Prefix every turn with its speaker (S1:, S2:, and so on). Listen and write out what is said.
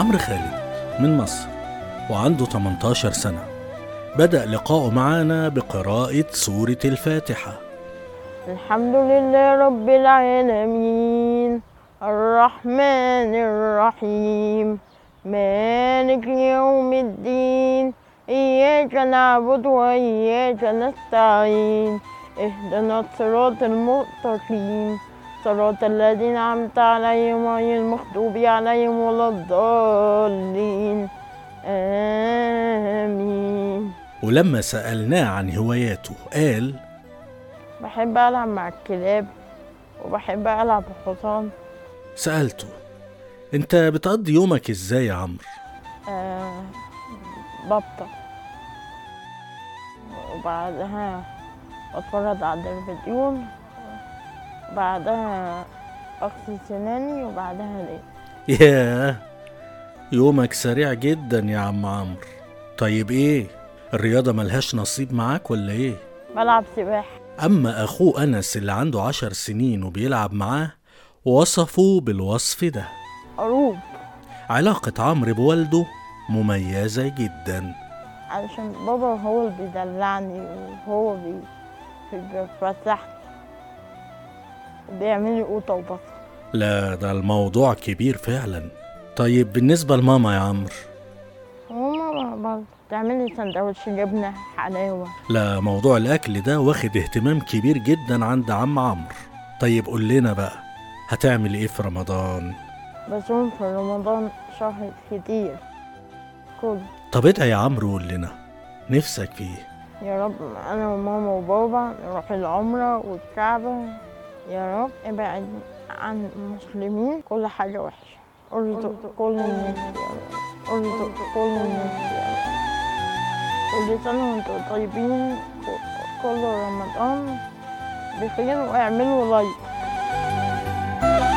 S1: عمرو خالد من مصر وعنده 18 سنة بدأ لقاؤه معانا بقراءة سورة الفاتحة
S2: الحمد لله رب العالمين الرحمن الرحيم مالك يوم الدين إياك نعبد وإياك نستعين اهدنا الصراط المستقيم صراط الذين أنعمت عليهم غير المغضوب عليهم ولا الضالين آمين
S1: ولما سألناه عن هواياته قال
S2: بحب ألعب مع الكلاب وبحب ألعب بالحصان
S1: سألته انت بتقضي يومك ازاي يا عمرو
S2: آه بطة وبعدها بتفرج على التلفزيون وبعدها أغسل سناني وبعدها أنام
S1: ياه يومك سريع جدا يا عم عمرو طيب ايه الرياضة ملهاش نصيب معاك ولا ايه
S2: بلعب سباحة
S1: أما أخوه أنس اللي عنده عشر سنين وبيلعب معاه وصفه بالوصف ده
S2: أروب
S1: علاقة عمرو بوالده مميزة جدا
S2: علشان بابا هو اللي بيدلعني وهو بي بيفتحني وبيعمل لي قوطة وبطة
S1: لا ده الموضوع كبير فعلا طيب بالنسبة لماما يا عمرو
S2: وماما برضه بتعمل لي سندوتش جبنة حلاوة
S1: لا موضوع الأكل ده واخد اهتمام كبير جدا عند عم عمرو طيب قول لنا بقى هتعمل ايه في رمضان
S2: بصوم في رمضان شهر كتير كل
S1: طب ادعي يا عمرو وقول لنا نفسك فيه
S2: يا رب أنا وماما وبابا نروح العمرة والكعبة يا رب ابعد عن المسلمين كل حاجة وحشة ارزق كل الناس يا رب ارزق كل الناس يا رب كل سنة وانتم طيبين كل رمضان بخير واعملوا لايك